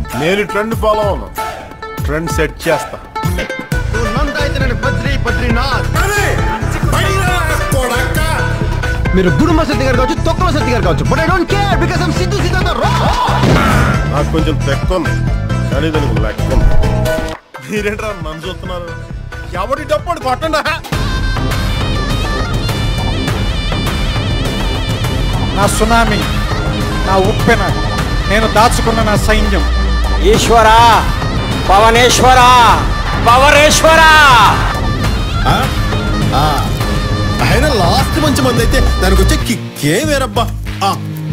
నేను trend follow అవును trend set చేస్తా బద్రీ బద్రీనాథ్ మీరు గుడుమ సత్య గారు కావచ్చు తొక్కల సత్య గారు కావచ్చు but I don't care because I'm Siddhu సిద్ధాంత నాకు కొంచెం తెక్క ఉంది కానీ దానికి లెక్క ఉంది మీరేంట్రా నన్ను చూస్తున్నారు ఎవడి డప్పుడు కొట్టండి నా సునామీ నా ఉప్పెన నేను దాచుకున్న నా సైన్యం ఈశ్వరా పవనేశ్వరా పవరేశ్వరా ఆయన లాస్ట్ మంచి మంది అయితే దానికి వచ్చే కిక్కే వేరబ్బా ఆ